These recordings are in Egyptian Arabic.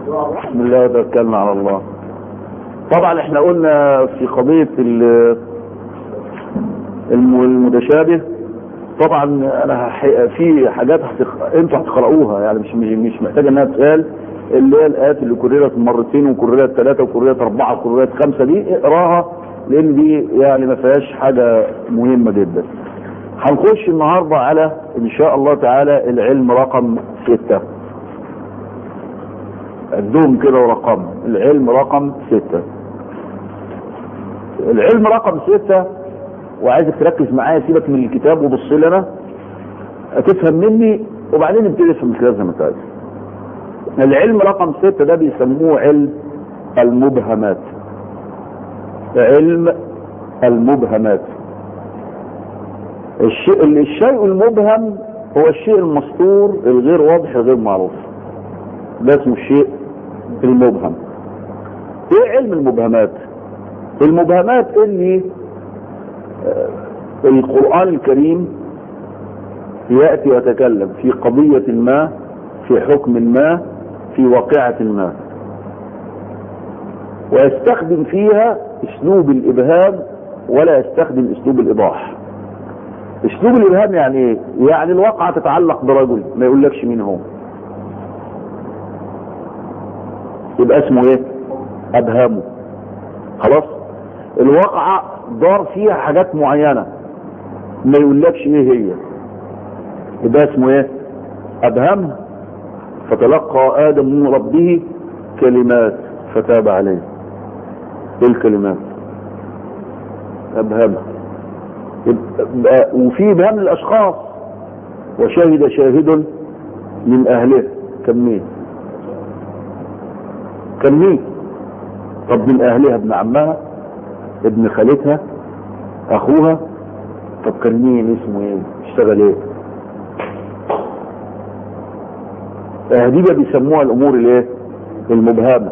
بسم الله توكلنا على الله طبعا احنا قلنا في قضية ال- الم- المتشابه طبعا انا هح- في حاجات هتق... انتوا هتقرأوها يعني مش مش مش محتاجه انها تسال اللي هي الايات اللي كررت مرتين وكررت ثلاثه وكررت اربعه وكررت خمسه دي اقراها لان دي يعني ما فيهاش حاجه مهمه جدا. هنخش النهارده على ان شاء الله تعالى العلم رقم سته. عدهم كده ورقم العلم رقم ستة العلم رقم ستة وعايزك تركز معايا سيبك من الكتاب وبص لي انا هتفهم مني وبعدين نبتدي نفهم الكلام زي ما انت عايز العلم رقم ستة ده بيسموه علم المبهمات علم المبهمات الشيء الشيء المبهم هو الشيء المستور الغير واضح الغير معروف ده اسمه الشيء المبهم ايه علم المبهمات المبهمات اللي آه، القرآن الكريم يأتي ويتكلم في قضية ما في حكم ما في واقعة ما ويستخدم فيها اسلوب الابهام ولا يستخدم اسلوب الايضاح اسلوب الابهام يعني ايه يعني الواقعة تتعلق برجل ما يقولكش مين هو يبقى اسمه ايه ابهامه خلاص الواقعة دار فيها حاجات معينة ما يقولكش ايه هي يبقى اسمه ايه ابهمها فتلقى ادم من ربه كلمات فتاب عليه ايه الكلمات ابهمها يبقى وفي ابهام الاشخاص وشهد شاهد من اهله كم مين كان مين طب من اهلها ابن عمها ابن خالتها اخوها طب كان مين اسمه ايه اشتغل ايه اهديبه بيسموها الامور الايه المبهمه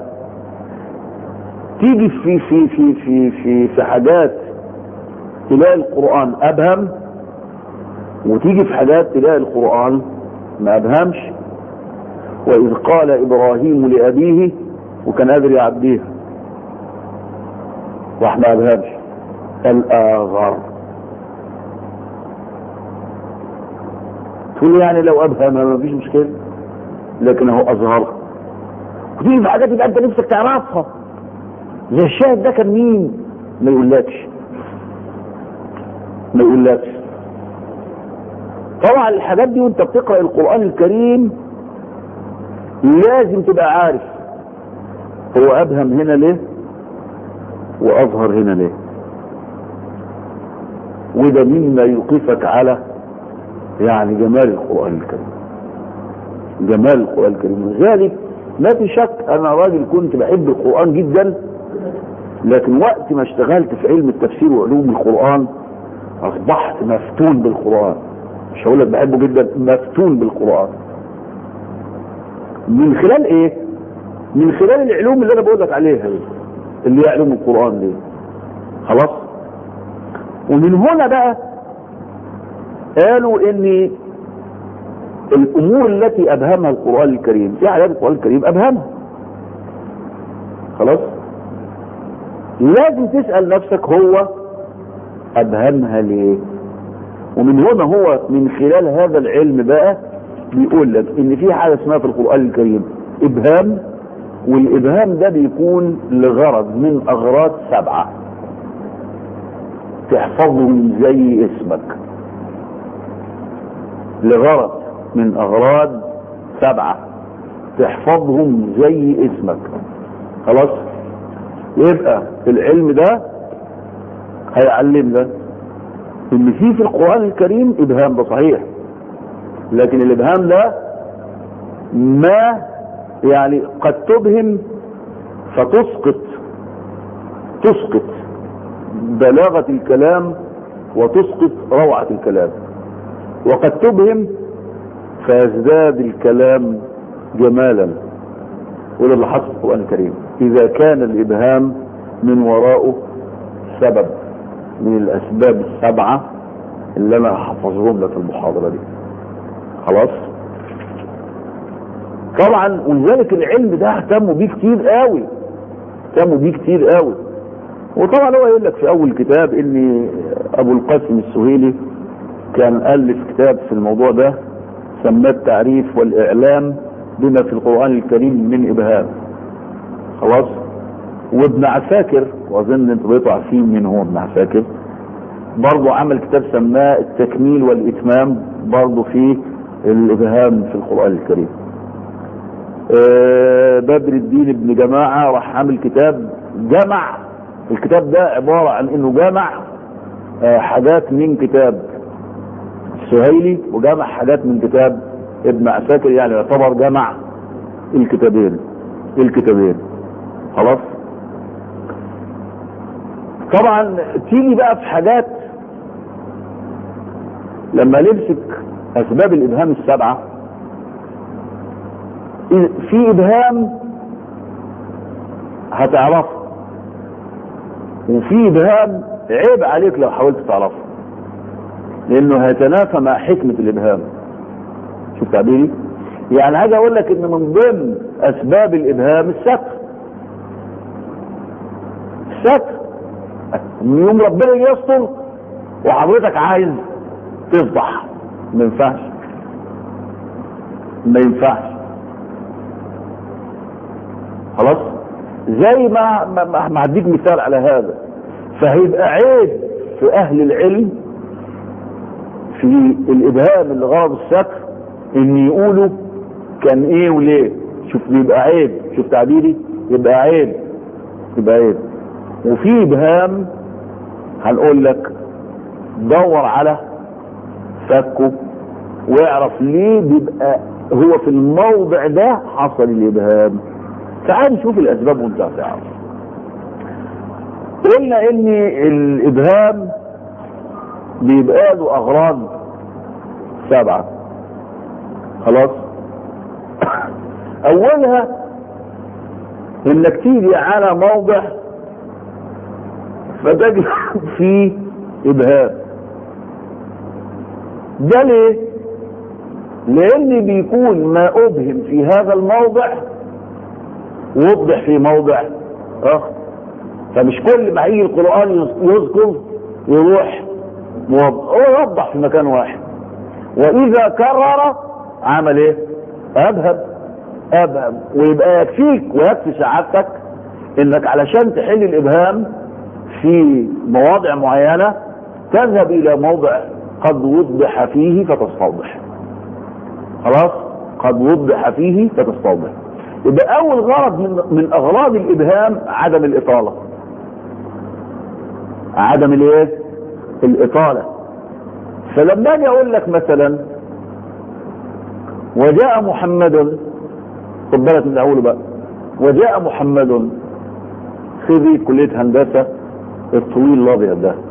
تيجي في في في في في في حاجات تلاقي القران ابهم وتيجي في حاجات تلاقي القران ما ابهمش واذ قال ابراهيم لابيه وكان قادر يعديها راح ما ابهمش الاغر تقول لي يعني لو ابهم ما فيش مشكله لكن هو اظهرها وتيجي في حاجات يبقى انت نفسك تعرفها زي الشاهد ده كان مين ما يقولكش ما يقولكش طبعا الحاجات دي وانت بتقرا القران الكريم لازم تبقى عارف هو ابهم هنا ليه واظهر هنا ليه وده مما يوقفك على يعني جمال القران الكريم جمال القران الكريم لذلك ما في شك انا راجل كنت بحب القران جدا لكن وقت ما اشتغلت في علم التفسير وعلوم القران اصبحت مفتون بالقران مش هقول لك بحبه جدا مفتون بالقران من خلال ايه من خلال العلوم اللي انا بقول لك عليها دي اللي هي علوم القران دي خلاص ومن هنا بقى قالوا ان الامور التي ابهمها القران الكريم في حاجات القران الكريم ابهمها خلاص لازم تسال نفسك هو ابهمها ليه ومن هنا هو من خلال هذا العلم بقى بيقول لك ان في حاجه اسمها في القران الكريم ابهام والابهام ده بيكون لغرض من اغراض سبعه تحفظهم زي اسمك لغرض من اغراض سبعه تحفظهم زي اسمك خلاص يبقى العلم ده هيعلمنا ان في في القران الكريم ابهام ده صحيح لكن الابهام ده ما يعني قد تبهم فتسقط تسقط بلاغة الكلام وتسقط روعة الكلام وقد تبهم فيزداد الكلام جمالا وده اللي حصل في القرآن الكريم إذا كان الإبهام من وراءه سبب من الأسباب السبعة اللي أنا هحفظهم لك في المحاضرة دي خلاص طبعا ولذلك العلم ده اهتموا بيه كتير قوي اهتموا بيه كتير قوي وطبعا هو يقول لك في اول كتاب ان ابو القاسم السهيلي كان الف كتاب في الموضوع ده سماه التعريف والاعلام بما في القران الكريم من ابهام خلاص وابن عساكر واظن انتوا بقيتوا عارفين مين هو ابن عساكر برضه عمل كتاب سماه التكميل والاتمام برضه في الابهام في القران الكريم آه بدر الدين ابن جماعه راح عامل كتاب جمع الكتاب ده عباره عن انه جمع آه حاجات من كتاب السهيلي وجمع حاجات من كتاب ابن عساكر يعني يعتبر جمع الكتابين الكتابين خلاص طبعا تيجي بقى في حاجات لما نمسك اسباب الابهام السبعه في ابهام هتعرفه وفي ابهام عيب عليك لو حاولت تعرفه لانه هيتنافى مع حكمه الابهام شوف تعبيري يعني هاجي اقول لك ان من ضمن اسباب الابهام الستر الستر من يوم ربنا يستر وحضرتك عايز تفضح ما ينفعش ما ينفعش خلاص زي ما ما ما هديك مثال على هذا فهيبقى عيب في اهل العلم في الابهام اللي غرض الستر ان يقولوا كان ايه وليه شوف بيبقى عيب شوف تعبيري يبقى عيب يبقى عيب وفي ابهام هنقول لك دور على فكه واعرف ليه بيبقى هو في الموضع ده حصل الابهام تعال نشوف الاسباب وانت هتعرف قلنا ان الابهام بيبقى له اغراض سبعه خلاص اولها انك تيجي على موضع فتجد فيه ابهام ده ليه لان بيكون ما ابهم في هذا الموضع وضح في موضع اخر فمش كل ما يجي القران يذكر يروح موضح هو يوضح في مكان واحد واذا كرر عمل ايه ابهم ابهم ويبقى يكفيك ويكفي سعادتك انك علشان تحل الابهام في مواضع معينه تذهب الى موضع قد وضح فيه فتستوضح خلاص قد وضح فيه فتستوضح يبقى اول غرض من من اغراض الابهام عدم الاطاله عدم الايه الاطاله فلما اجي اقول لك مثلا وجاء محمد خد بالك من الاول بقى وجاء محمد خريج كليه هندسه الطويل الابيض ده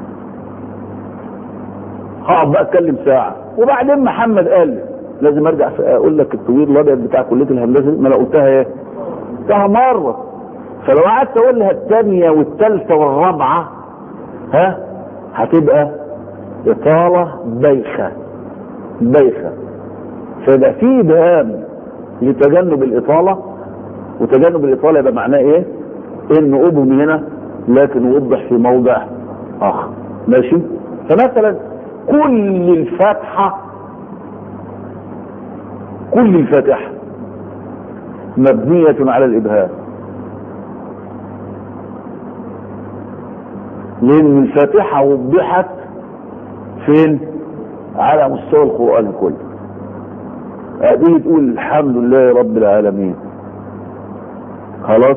هقعد بقى اتكلم ساعه وبعدين محمد قال لي لازم ارجع اقول لك الطويل الابيض بتاع كليه الهندسه ما انا قلتها ايه؟ قلتها مره فلو قعدت اقول لها الثانيه والثالثه والرابعه ها هتبقى اطاله بايخه بايخه فيبقى في ابهام لتجنب الاطاله وتجنب الاطاله يبقى معناه ايه؟ انه ابهم هنا لكن وضح في موضع اخر ماشي؟ فمثلا كل الفاتحه كل الفاتحة مبنية على الإبهام لأن الفاتحة وضحت فين؟ على مستوى القرآن كله. هذه تقول الحمد لله رب العالمين. خلاص؟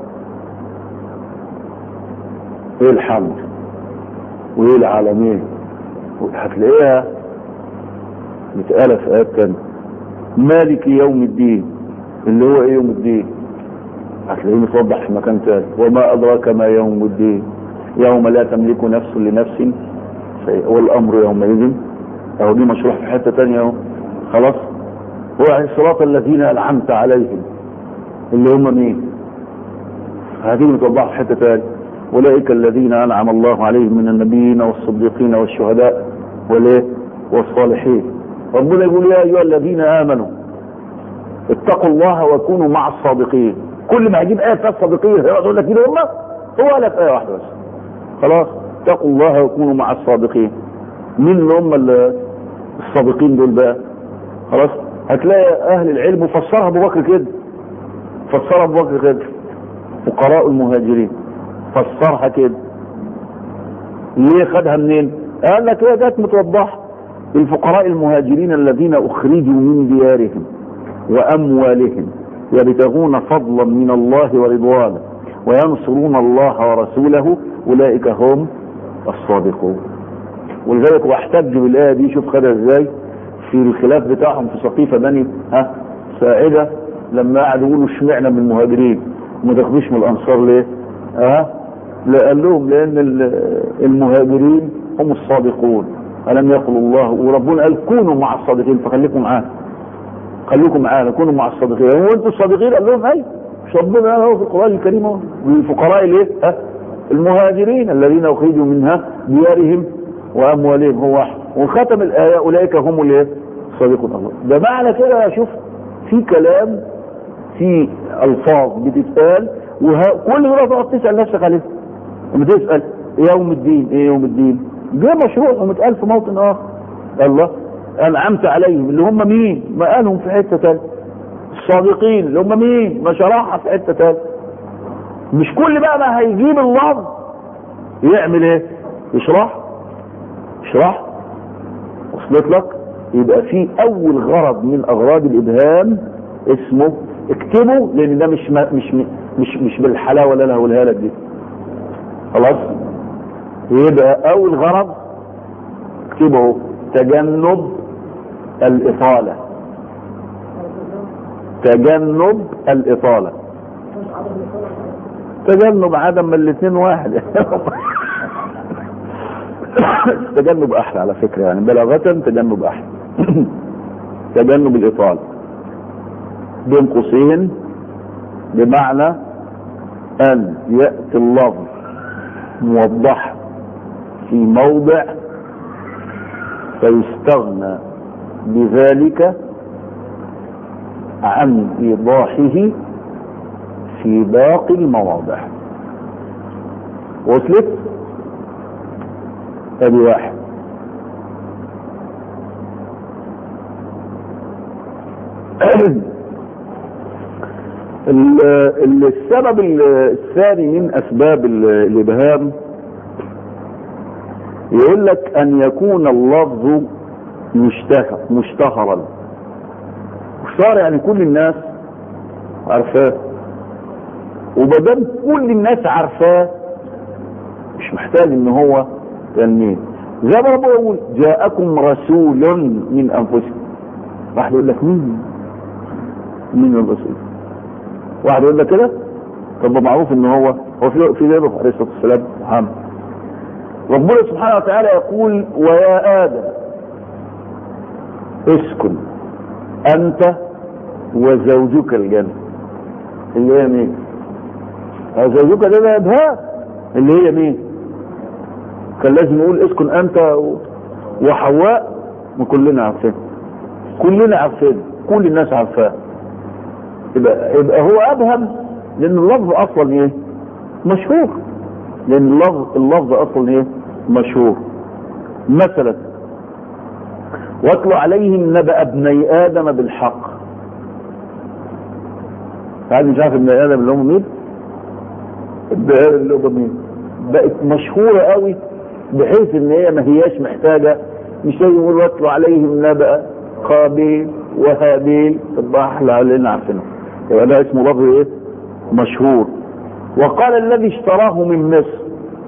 ايه الحمد؟ وايه العالمين؟ هتلاقيها متقالة في آيات تانية. مالك يوم الدين اللي هو ايه يوم الدين هتلاقيه متوضح في مكان تاني وما ادراك ما يوم الدين يوم لا تملك نفس لنفس شيئا والامر يومئذ اهو دي مشروح في حته تانية اهو خلاص هو صراط الذين انعمت عليهم اللي هم مين هذه متوضحه في حته تانية اولئك الذين انعم الله عليهم من النبيين والصديقين والشهداء والايه والصالحين ربنا يقول يا ايها الذين امنوا اتقوا الله وكونوا مع الصادقين كل ما هجيب ايه فيها الصادقين هيقعد يقول لك مين هم هو قال لك ايه واحده بس خلاص اتقوا الله وكونوا مع الصادقين مين اللي هم ال- الصادقين دول بقى خلاص هتلاقي اهل العلم فسرها ابو بكر كده فسرها ابو بكر كده فقراء المهاجرين فسرها كده ليه خدها منين قال لك هي جت متوضحه الفقراء المهاجرين الذين اخرجوا من ديارهم واموالهم يبتغون فضلا من الله ورضوانه وينصرون الله ورسوله اولئك هم الصادقون ولذلك واحتج بالايه دي شوف خدها ازاي في الخلاف بتاعهم في سقيفه بني ها ساعده لما قعدوا يقولوا اشمعنا من المهاجرين وما تاخدوش من الانصار ليه؟ ها؟ لا قال لهم لان ال- المهاجرين هم الصادقون الم يقل الله وربنا قال كونوا مع الصادقين فخليكم معاه خليكم معانا كونوا مع الصادقين هو انتوا الصادقين قال لهم اي مش ربنا قال اهو في القران الكريم اهو للفقراء الايه؟ ها؟ المهاجرين الذين اخرجوا منها ديارهم واموالهم هو واحد وختم الايه اولئك هم الايه؟ الصادقون الله ده معنى كده شوف في كلام في الفاظ بتتقال وكل مره تقعد تسال نفسك عليه لما تسال إيه يوم الدين ايه يوم الدين جه مشروع ومتقال في موطن اخر الله انعمت عليهم اللي هم مين ما قالهم في حته ثالثه الصادقين اللي هم مين ما شرحها في حته ثالثه مش كل بقى ما هيجيب اللفظ يعمل ايه يشرح يشرح وصلت لك يبقى في اول غرض من اغراض الابهام اسمه اكتبه لان ده مش مش مش مش بالحلاوه اللي انا هقولها لك دي خلاص يبقى اول غرض اكتبه تجنب الاطاله تجنب الاطاله تجنب عدم من الاثنين واحد تجنب احلى على فكره يعني بلاغه تجنب احلى تجنب الاطاله بين قوسين بمعنى ان ياتي اللفظ موضح في موضع فيستغنى بذلك عن ايضاحه في باقي المواضع وصلت ادي واحد ال- ال- السبب ال- الثاني من اسباب ال- الابهام يقول لك ان يكون اللفظ مشتهر مشتهرا صار يعني كل الناس عارفاه ومادام كل الناس عارفاه مش محتاج ان هو تنميه زي ما ربنا يقول جاءكم رسول من انفسكم واحد يقول لك مين مين الرسول واحد يقول لك كده طب ما معروف ان هو هو في في غيره عليه الصلاه والسلام محمد ربنا سبحانه وتعالى يقول ويا ادم اسكن انت وزوجك الجنه اللي هي مين؟ زوجك ده بقى ابهام اللي هي مين؟ كان لازم يقول اسكن انت و- وحواء وكلنا عارفين كلنا عارفين كل الناس عارفاه يبقى يبقى هو ابهم لان اللفظ اصلا ايه؟ مشهور لان اللفظ اللفظ اصلا ايه؟ مشهور مثلا واتلو عليهم نبأ ابني ادم بالحق حد مش عارف ابن ادم اللي هم مين؟ ابن ادم اللي هم مين؟ بقت مشهوره قوي بحيث ان هي ما هياش محتاجه مش لازم يقول واتلو عليهم نبأ قابيل وهابيل طب احلى علينا عارفينه يبقى ده اسمه لفظ ايه؟ مشهور وقال الذي اشتراه من مصر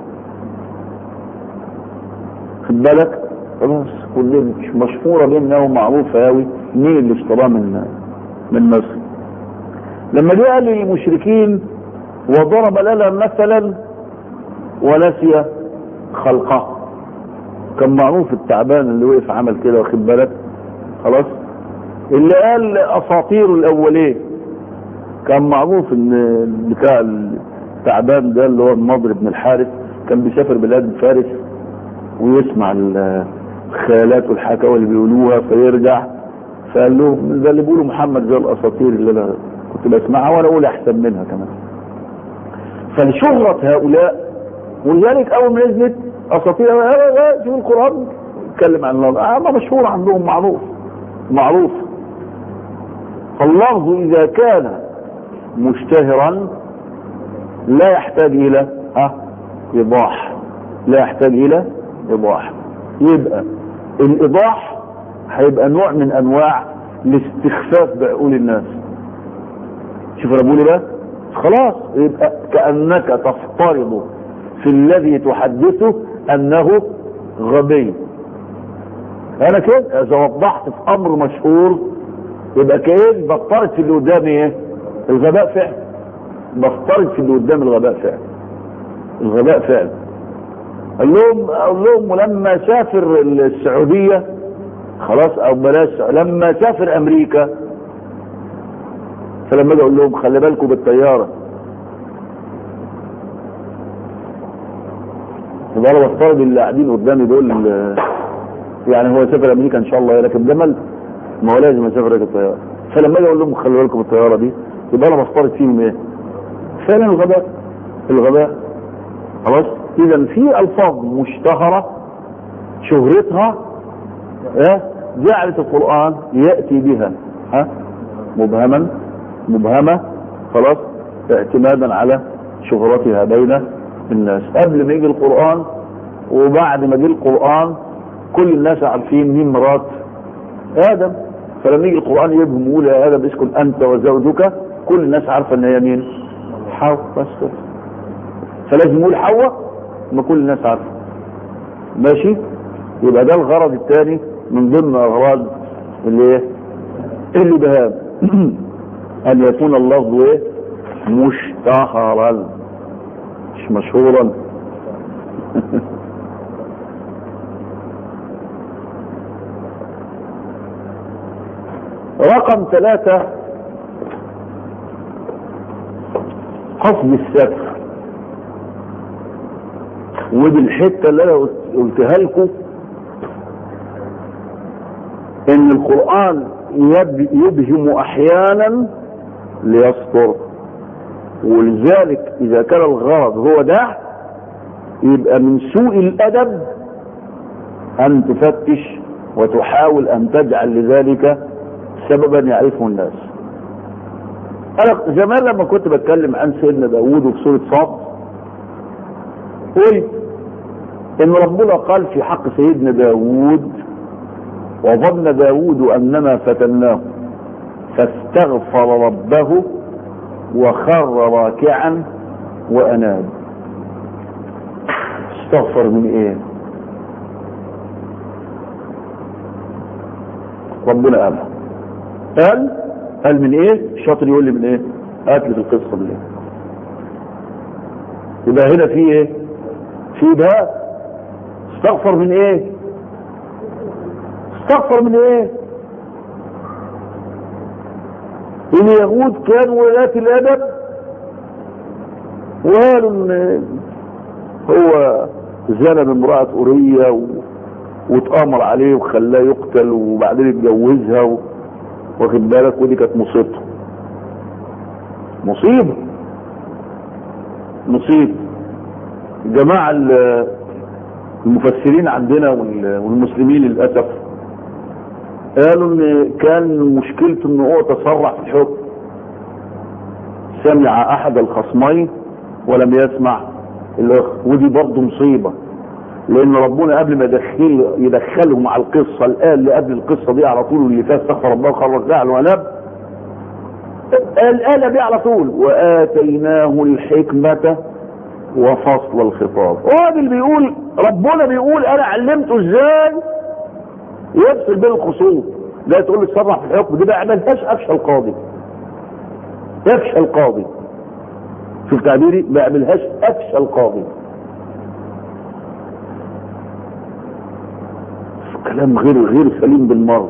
خد بالك خلاص كلنا مش مشهوره بيننا ومعروفه قوي مين اللي اشتراه من من مصر لما جاء للمشركين وضرب لنا مثلا ونسي خلقه كان معروف التعبان اللي وقف عمل كده واخد بالك خلاص اللي قال اساطير الاولين كان معروف ان بتاع التعبان ده اللي هو النضر بن الحارث كان بيسافر بلاد فارس ويسمع الخيالات والحكاوي اللي بيقولوها فيرجع فقال لهم ده اللي بيقولوا محمد زي الاساطير اللي انا كنت بسمعها وانا اقول احسن منها كمان فلشهرة هؤلاء ولذلك اول ما نزلت اساطير شوف القران يتكلم عن الله آه مشهور عندهم معروف معروف فاللفظ اذا كان مشتهرا لا يحتاج الى ها ايضاح لا يحتاج الى ايضاح يبقى الايضاح هيبقى نوع من انواع الاستخفاف بعقول الناس شوف انا بقول ايه بقى خلاص يبقى كانك تفترض في الذي تحدثه انه غبي انا كده اذا وضحت في امر مشهور يبقى كأن بفترض في اللي قدامي ايه الغباء فعل بفترض في اللي قدام الغباء فعل الغباء فعل قال لهم اقول لهم ولما سافر السعوديه خلاص او بلاش لما سافر امريكا فلما اجي اقول لهم خلي بالكم بالطياره يبقى انا بفترض اللي قاعدين قدامي دول يعني هو سافر امريكا ان شاء الله يركب جمل ما هو لازم يسافر راكب طياره فلما اجي اقول لهم خلي بالكم بالطياره دي يبقى انا بفترض فيهم ايه؟ فعلا الغباء الغباء خلاص اذا في الفاظ مشتهره شهرتها اه جعلت القران ياتي بها ها مبهما مبهمه خلاص اعتمادا على شهرتها بين الناس قبل ما يجي القران وبعد ما جه القران كل الناس عارفين مين مرات ادم فلما يجي القران يبهم يقول يا ادم اسكن انت وزوجك كل الناس عارفه ان هي مين حواء بس كده فلازم نقول حواء ما كل الناس عارفه ماشي يبقى ده الغرض الثاني من ضمن اغراض اللي ايه اللي بهام ان يكون اللفظ ايه مشتهرا مش مشهورا رقم ثلاثة قصد السفر ودي الحتة اللي انا قلتها لكم ان القرآن يبهم احيانا ليستر ولذلك اذا كان الغرض هو ده يبقى من سوء الادب ان تفتش وتحاول ان تجعل لذلك سببا يعرفه الناس انا زمان لما كنت بتكلم عن سيدنا داوود وفي سوره صاد قلت ان ربنا قال في حق سيدنا داوود وظن داوود اننا فتناه فاستغفر ربه وخر راكعا واناب استغفر من ايه ربنا قال قال قال من ايه الشاطر يقول لي من ايه هات لي في القصه دي يبقى هنا في ايه في ده استغفر من ايه استغفر من ايه اليهود كانوا ولاة الادب وقالوا ان هو زنى بامرأة أورية و... واتآمر عليه وخلاه يقتل وبعدين اتجوزها و... واخد بالك ودي كانت مصيبته مصيبة مصيبة الجماعة المفسرين عندنا والمسلمين للأسف قالوا ان كان مشكلته ان هو تسرع في الحكم سمع احد الخصمين ولم يسمع الاخر ودي برضه مصيبه لان ربنا قبل ما يدخل يدخلهم مع القصه الان اللي قبل القصه دي على طول واللي فات استغفر الله وخرج زعل واناب الآلة دي على طول وآتيناه الحكمة وفصل الخطاب هو اللي بيقول ربنا بيقول أنا علمته إزاي يفصل بين الخصوم لا تقول لي تصرح في الحكم دي ما يعملهاش افشل قاضي افشل قاضي شوف تعبيري ما يعملهاش افشل قاضي كلام غير غير سليم بالمرة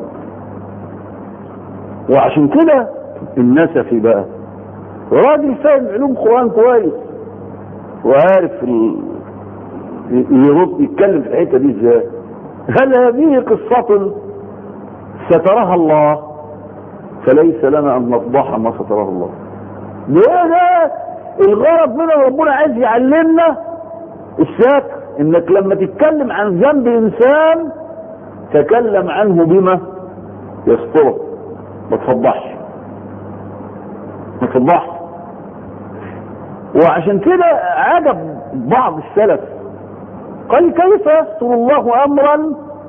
وعشان كده النسفي بقى راجل فاهم علوم قرآن كويس وعارف ال... يرد يتكلم في الحته دي ازاي هل هذه قصة سترها الله فليس لنا ان نفضح ما ستره الله ليه ده الغرض منه ربنا عايز يعلمنا الساتر انك لما تتكلم عن ذنب انسان تكلم عنه بما يستره ما تفضحش ما تفضحش وعشان كده عجب بعض السلف قال كيف يستر الله امرا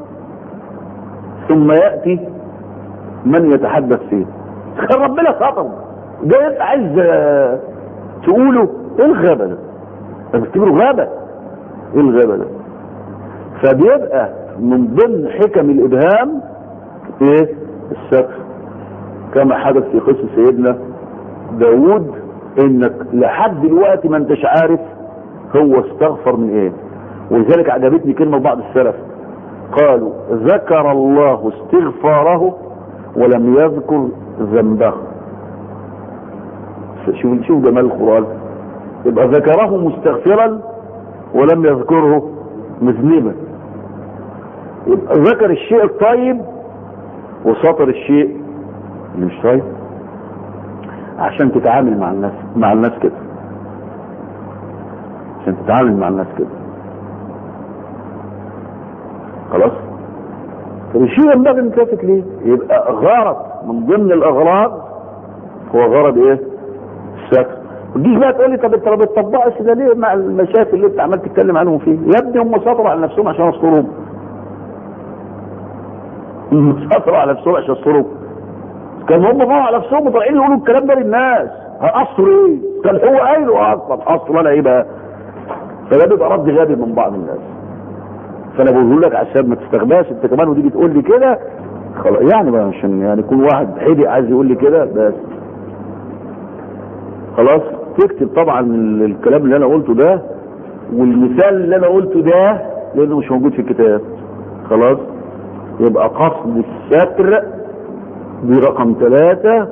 ثم ياتي من يتحدث فيه كان ربنا ستر ده انت عايز تقوله ايه الغبا ده؟ انت بتعتبره غبا ايه الغبا ده؟ فبيبقى من ضمن حكم الابهام ايه؟ الستر كما حدث في قصه سيدنا داوود انك لحد دلوقتي ما انتش عارف هو استغفر من ايه ولذلك عجبتني كلمه بعض السلف قالوا ذكر الله استغفاره ولم يذكر ذنبه شوف شوف جمال القران يبقى ذكره مستغفرا ولم يذكره مذنبا يبقى ذكر الشيء الطيب وسطر الشيء اللي مش طيب عشان تتعامل مع الناس مع الناس كده عشان تتعامل مع الناس كده خلاص طب الشيء ينبغي ان تلتفت ليه يبقى غرض من ضمن الاغراض هو غرض ايه الستر تجيش بقى تقول لي طب انت ما بتطبقش ده ليه مع المشاكل اللي انت عمال تتكلم عنهم فيه يا ابني هم سطروا على نفسهم عشان يستروهم هم سطروا على نفسهم عشان يستروهم كان هم بقوا على نفسهم وطالعين يقولوا الكلام ده للناس اصله ايه كان هو قايله اصلا اصلا انا ايه بقى فده بيبقى رد غبي من بعض الناس فانا بقول لك عشان ما تستغباش انت كمان ودي بتقول لي كده خلاص يعني بقى عشان يعني يكون واحد حدق عايز يقول لي كده بس خلاص تكتب طبعا الكلام اللي انا قلته ده والمثال اللي انا قلته ده لانه مش موجود في الكتاب خلاص يبقى قصد الستر دي رقم ثلاثة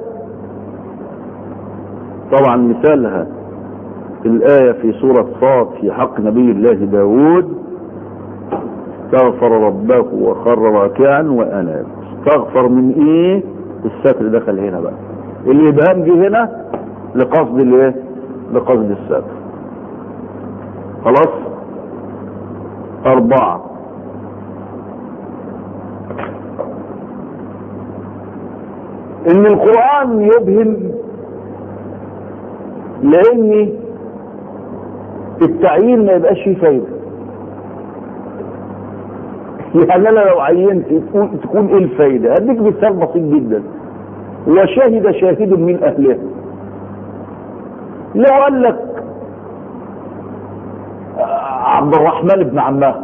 طبعا مثالها الآية في سورة صاد في حق نبي الله داود استغفر ربه وخر راكعا وأناب استغفر من ايه الستر دخل هنا بقى الإبهام جه هنا لقصد الايه لقصد الستر خلاص أربعة ان القرآن يبهم لان التعيين ما يبقاش فيه فايدة يعني انا لو عينت تكون, تكون ايه الفايدة هديك مثال بسيط جدا وشهد شاهد من اهله لو قال لك عبد الرحمن بن عماه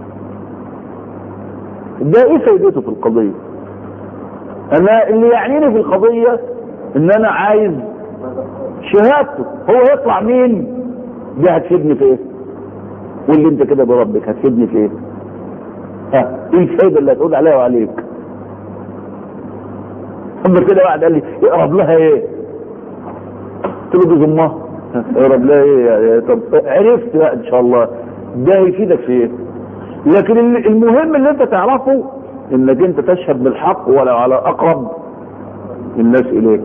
ده ايه فايدته في القضيه انا اللي يعنيني في القضية ان انا عايز شهادته هو يطلع مين دي هتفيدني في ايه واللي انت كده بربك هتفيدني في ايه ها ايه الفايدة اللي هتقول عليها وعليك اما كده واحد قال لي اقرب لها ايه قلت له دي امها اقرب لها ايه يعني طب عرفت بقى ان شاء الله ده هيفيدك في ايه لكن المهم اللي انت تعرفه انك انت تشهد بالحق ولو على اقرب الناس اليك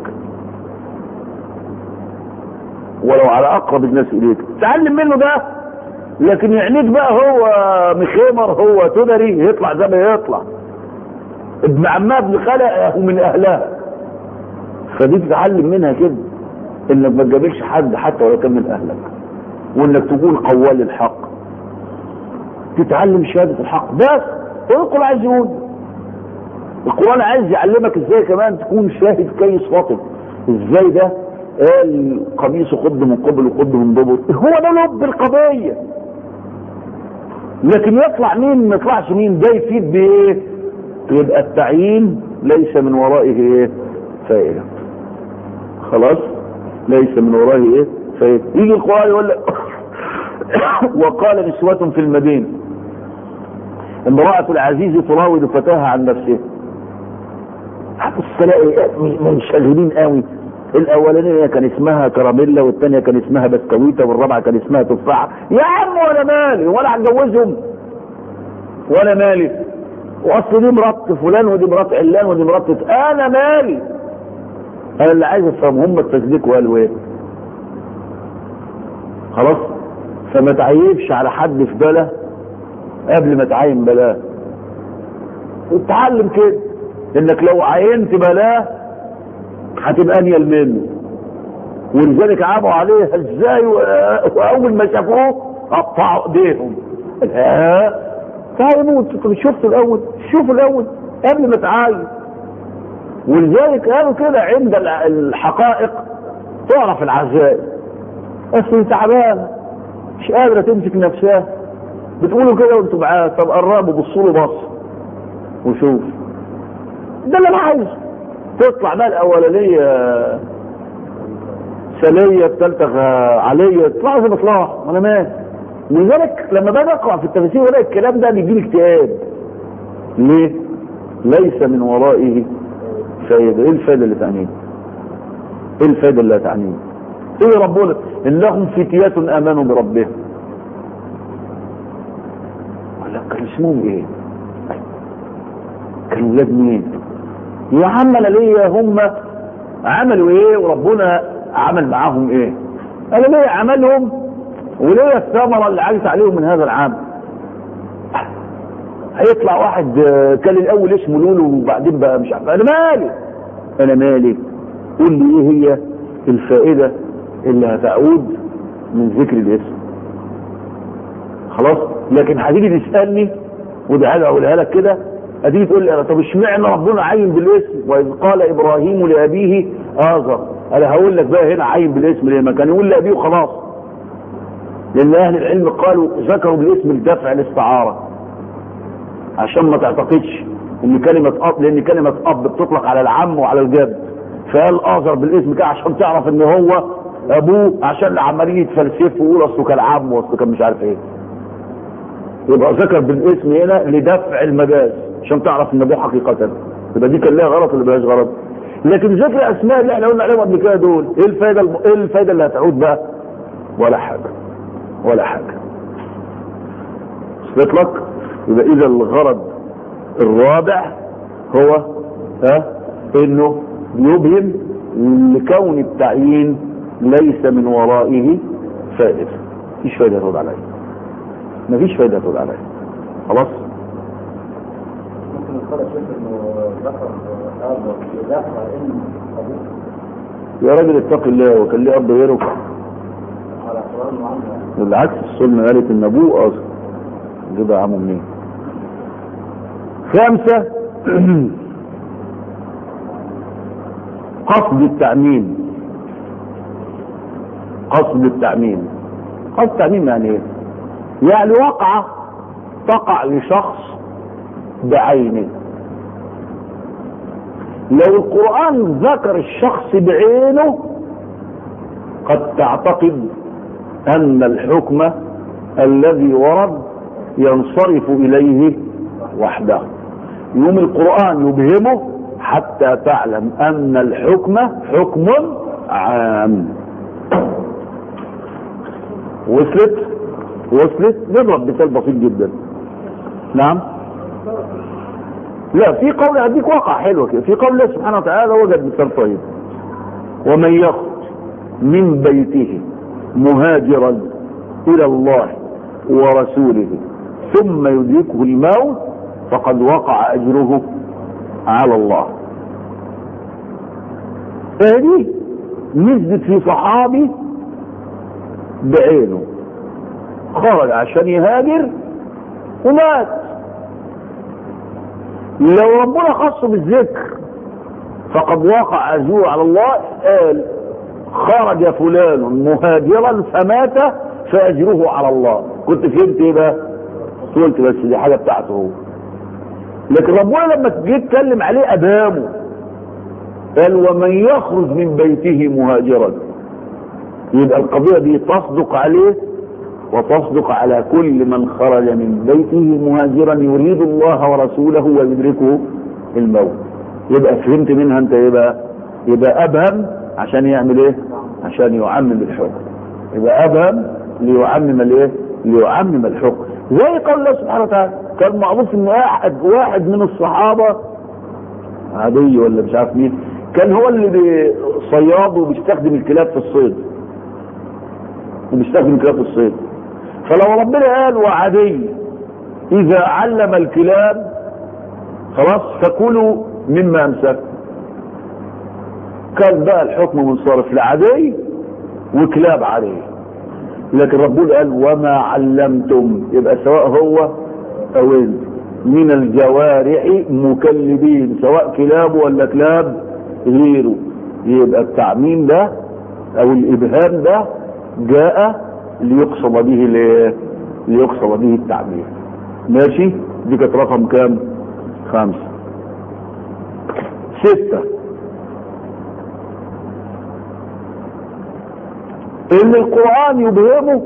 ولو على اقرب الناس اليك تعلم منه ده لكن يعنيك بقى هو مخيمر هو تدري يطلع زي ما يطلع ابن عمها ابن خلق من اهلها فدي تتعلم منها كده انك ما تجابلش حد حتى ولو كان من اهلك وانك تكون قوال الحق تتعلم شهادة الحق بس هو القرآن عايز يقول القرآن عايز يعلمك ازاي كمان تكون شاهد كيس فاطم ازاي ده قال قميص قد من قبل وقد من دبر هو ده لب القضية لكن يطلع مين ما يطلعش مين ده يفيد بايه يبقى التعيين ليس من ورائه ايه فائدة خلاص ليس من ورائه ايه فائدة يجي القرآن يقول لك وقال نسوة في المدينة امرأة العزيز تراود فتاها عن نفسها هتبص تلاقي منشغلين قوي الاولانيه كان اسمها كراميلا والثانيه كان اسمها بسكويته والرابعه كان اسمها تفاحه يا عم ولا مالي ولا هتجوزهم ولا مالي واصل دي مرات فلان ودي مرات علان ودي مرات انا مالي انا اللي عايز افهم هم التصديق وقالوا ايه خلاص فما تعيبش على حد في بلا قبل ما تعين بلاه اتعلم كده انك لو عينت بلاه هتبقى انيل منه ولذلك عابوا عليها ازاي واول ما شافوه قطعوا ايديهم لا تعالوا انتوا شفتوا الاول شوفوا الاول قبل ما تعاين ولذلك قالوا كده عند الحقائق تعرف العزائم اصل تعبانه مش قادره تمسك نفسها بتقولوا كده وانتوا معاه طب قربوا بصوا له بص وشوف ده اللي انا عايزه تطلع بقى الاولانيه سليه الثالثه عليه تطلع زي ما طلع انا مال لذلك لما باجي اقرا في التفاسير ولا الكلام ده بيجي لي اكتئاب ليه؟ ليس من ورائه فايده ايه الفايده اللي تعنيه؟ ايه الفايده اللي تعنيه؟ ايه ربنا انهم فتيات امنوا بربهم ولا كان اسمهم ايه؟ كانوا ولاد مين؟ يا عم انا ليا هم عملوا ايه وربنا عمل معاهم ايه؟ انا ليا عملهم وليا الثمره اللي عايز عليهم من هذا العام. هيطلع واحد كان الاول اسمه لولو وبعدين بقى مش عارف انا مالي انا مالي قول لي ايه هي الفائده اللي هتعود من ذكر الاسم خلاص لكن هتيجي تسالني وده حاجه اقولها لك كده هتيجي تقول لي طب اشمعنى ربنا عين بالاسم واذ قال ابراهيم لابيه ازر انا هقول لك بقى هنا عين بالاسم ليه ما كان يقول لابيه وخلاص لان اهل العلم قالوا ذكروا بالاسم الدفع الاستعاره عشان ما تعتقدش ان كلمه اب لان كلمه اب بتطلق على العم وعلى الجد فقال ازر بالاسم كده عشان تعرف ان هو ابوه عشان عمالين يتفلسفوا ويقول اصله كان عم واصله كان مش عارف ايه يبقى ذكر بالاسم هنا لدفع المجاز عشان تعرف ان ابوه حقيقه يبقى دي كان لها غلط ولا ملهاش غلط لكن ذكر اسماء اللي احنا قلنا عليهم قبل كده دول ايه الفايده الم... ايه الفايده اللي هتعود بقى ولا حاجه ولا حاجه وصلت لك يبقى اذا الغرض الرابع هو ها انه يبهم لكون التعيين ليس من ورائه فائده مفيش فايده ترد عليه مفيش فايده ترد عليه خلاص ممكن يقال شيخ انه ذكر هذا يدافع ان ابوه يا راجل اتق الله وكان ليه اب غيره على احترام عنه بالعكس السنه قالت ان ابوه اصلا جيبها عمه منين خامسه قصد التعميم قصد التعميم قصد التعميم يعني ايه يعني وقعة تقع لشخص بعينه لو القرآن ذكر الشخص بعينه قد تعتقد أن الحكم الذي ورد ينصرف إليه وحده يوم القرآن يبهمه حتى تعلم أن الحكم حكم عام وصلت وصلت نضرب مثال بسيط جدا نعم لا في قول اديك واقع حلو كده في قول الله سبحانه وتعالى وجد مثال طيب ومن يخرج من بيته مهاجرا الى الله ورسوله ثم يدركه الموت فقد وقع اجره على الله هذه نزلت في صحابي بعينه خرج عشان يهاجر ومات لو ربنا خصه بالذكر فقد وقع اجره على الله قال خرج فلان مهاجرا فمات فاجره على الله كنت فهمت ايه بقى قلت بس دي حاجه بتاعته هو لكن ربنا لما جه يتكلم عليه ادامه قال ومن يخرج من بيته مهاجرا يبقى القضيه دي تصدق عليه وتصدق على كل من خرج من بيته مهاجرا يريد الله ورسوله ويدركه الموت يبقى فهمت منها انت ايه بقى يبقى ابهم عشان يعمل ايه عشان يعمم الحكم يبقى ابهم ليعمم الايه ليعمم الحكم زي قول الله سبحانه وتعالى كان معروف ان واحد واحد من الصحابه عادي ولا مش عارف مين كان هو اللي بي- صياد وبيستخدم الكلاب في الصيد وبيستخدم الكلاب في الصيد فلو ربنا قال وعدي اذا علم الكلاب خلاص فكلوا مما امسك كان بقى الحكم منصرف لعدي وكلاب عدي لكن ربنا قال وما علمتم يبقى سواء هو او انت من الجوارح مكلبين سواء كلاب ولا كلاب غيره يبقى التعميم ده او الابهام ده جاء ليقصد به الايه؟ ليقصد به التعميم ماشي دي كانت رقم كام خمسة ستة ان القرآن يبهمه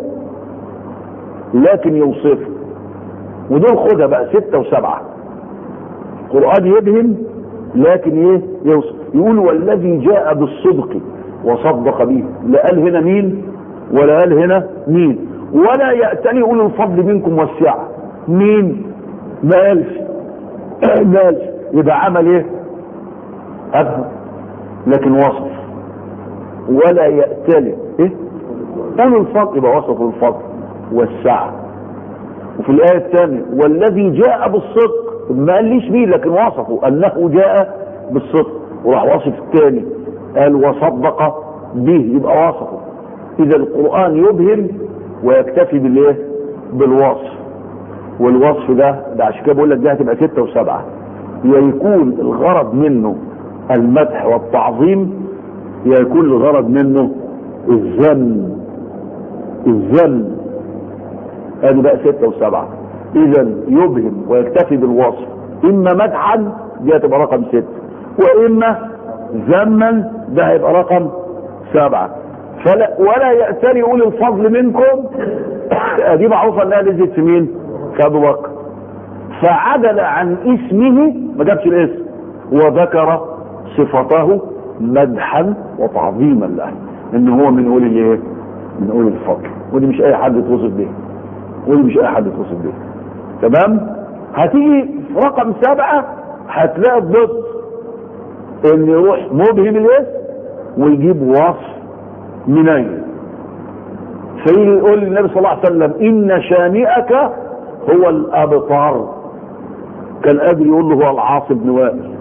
لكن يوصفه ودول خدها بقى ستة وسبعة القرآن يبهم لكن ايه يوصف يقول والذي جاء بالصدق وصدق به لا قال هنا مين ولا قال هنا مين ولا يأتني أولي الفضل منكم والسعة مين ما قالش ما قالش يبقى عمل ايه أفهم لكن وصف ولا يأتلي ايه أولي الفضل يبقى وصف الفضل والسعة وفي الآية الثانية والذي جاء بالصدق ما قاليش مين لكن وصفه أنه جاء بالصدق وراح وصف الثاني قال وصدق به يبقى وصفه إذا القرآن يبهم ويكتفي بالايه بالوصف والوصف ده ده عشان كده بقول لك ده هتبقى ستة وسبعة يا يكون الغرض منه المدح والتعظيم يا يكون الغرض منه الذم الذم ادي بقى ستة وسبعة اذا يبهم ويكتفي بالوصف اما مدحا دي هتبقى رقم ستة واما ذما ده هيبقى رقم سبعة فلا ولا يأتري أولي الفضل منكم دي معروفة انها نزلت في مين؟ في ابو بكر فعدل عن اسمه ما جابش الاسم وذكر صفته مدحا وتعظيما له ان هو من اولي الايه؟ من اولي الفضل ودي مش اي حد يتوصف بيه ودي مش اي حد يتوصف بيه تمام؟ هتيجي في رقم سبعة هتلاقي الضد ان يروح مبهم الاسم ويجيب وصف منين فيجي يقول للنبي صلى الله عليه وسلم ان شانئك هو الابطار كان قادر يقول له هو العاص بن وائل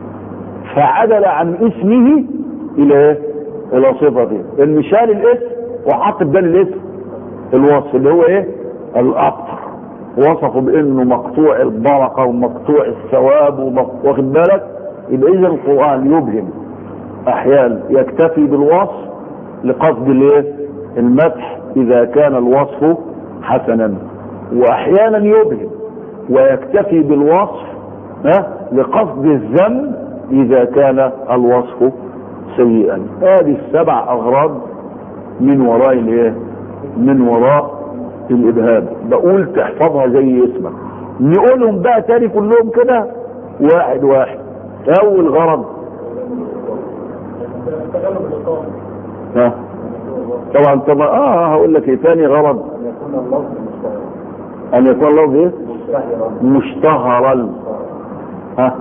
فعدل عن اسمه الى ايه؟ الى صفته ان شال الاسم وحط بدل الاسم الوصف اللي هو ايه؟ الابطر وصفه بانه مقطوع البركه ومقطوع الثواب ومق- واخد بالك يبقى اذا القران يبهم احيانا يكتفي بالوصف لقصد الايه المدح اذا كان الوصف حسنا واحيانا يبهم ويكتفي بالوصف ها لقصد الذم اذا كان الوصف سيئا هذه السبع اغراض من وراء الايه من وراء الابهام بقول تحفظها زي اسمك نقولهم بقى تاني كلهم كده واحد واحد اول غرض ها طبعا طبعا اه هقول لك ايه تاني غرض أن يكون اللفظ ان يكون اللفظ ايه مشتهرا مشتهرا ها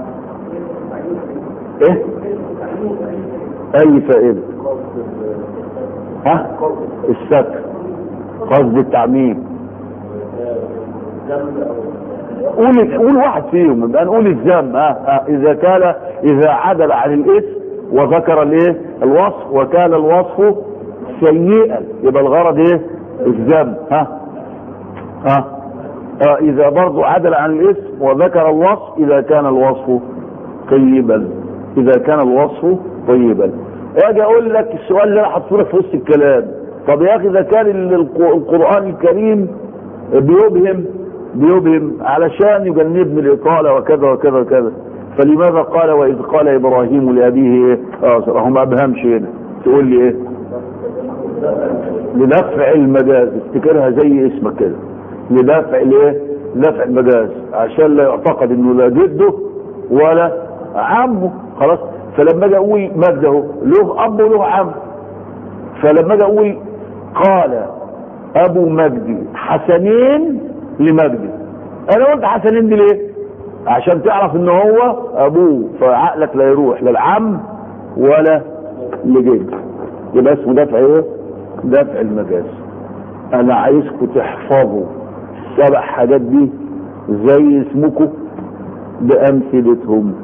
ايه اي فائده ها الستر قصد التعميم قول قول واحد فيهم يبقى نقول الذم ها ها اذا كان اذا عدل عن الاسم وذكر الايه الوصف وكان الوصف سيئا يبقى الغرض ايه الذم ها ها آه اذا برضو عدل عن الاسم وذكر الوصف اذا كان الوصف طيبا اذا كان الوصف طيبا اجي اقول لك السؤال اللي انا حاطه لك في وسط الكلام طب يا اخي اذا كان الق- القران الكريم بيبهم بيبهم علشان يجنبني الاطاله وكذا وكذا وكذا فلماذا قال واذ قال ابراهيم لابيه ايه؟ اه هو ما ابهمش هنا تقول لي ايه؟ لدفع المجاز افتكرها زي اسمك كده لدفع الايه؟ دفع المجاز عشان لا يعتقد انه لا جده ولا عمه خلاص فلما اجي اقول مجد اهو له اب وله عم فلما اجي اقول قال ابو مجدي حسنين لمجدي انا قلت حسنين دي ليه عشان تعرف ان هو ابوه فعقلك لا يروح لا العم ولا لجد يبقى اسمه دفع ايه دفع المجاز انا عايزكم تحفظوا السبع حاجات دي زي اسمكم بامثلتهم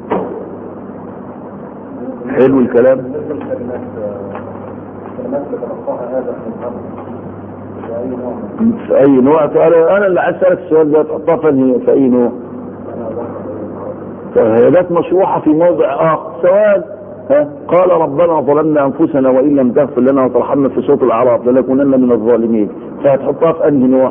حلو الكلام بالنسبه للكلمات الكلمات اللي تلقاها هذا من الامر واي نوع من في اي نوع انا انا اللي عايز اسالك السؤال ده تحطها في في اي نوع فهيادات مشروحة في موضع آخر سؤال ها؟ قال ربنا ظلمنا أنفسنا وإن لم تغفر لنا وترحمنا في صوت الأعراف لنكونن من الظالمين فهتحطها في أنهي نوع؟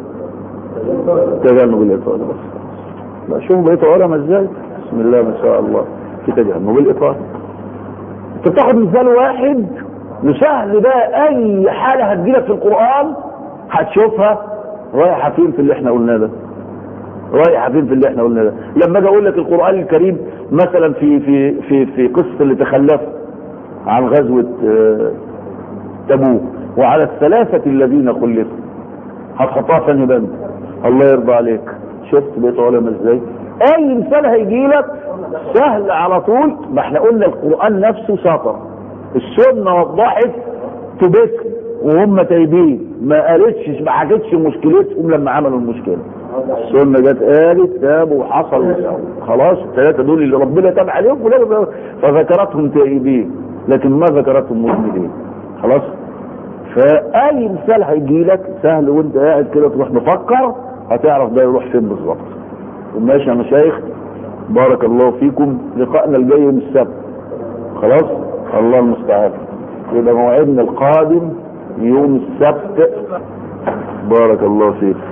تجنب الإطار بس لا شوف بقيت علماء ازاي بسم الله ما شاء الله في تجنب الإطار انت بتاخد مثال واحد وسهل بقى أي حالة هتجيلك في القرآن هتشوفها رايحة فين في اللي احنا قلناه ده رايحه فين في اللي احنا قلنا ده لما اجي اقول لك القران الكريم مثلا في في في في قصه اللي تخلفوا عن غزوه آه، تبوك وعلى الثلاثه الذين خلفوا هتحطها في انهي بند الله يرضى عليك شفت بقيت علماء ازاي اي مثال هيجي لك سهل على طول ما احنا قلنا القران نفسه سطر السنه وضحت تبكر وهم تايبين ما قالتش ما حكتش مشكلتهم لما عملوا المشكله السنه جت قالت تاب وحصل وسوى خلاص الثلاثه دول اللي ربنا تاب عليهم ولا- فذكرتهم تائبين لكن ما ذكرتهم مذنبين خلاص فاي مثال هيجي لك سهل وانت قاعد كده تروح مفكر هتعرف ده يروح فين بالظبط ماشي يا مشايخ بارك الله فيكم لقائنا الجاي يوم السبت خلاص الله المستعان يبقى موعدنا القادم يوم السبت بارك الله فيك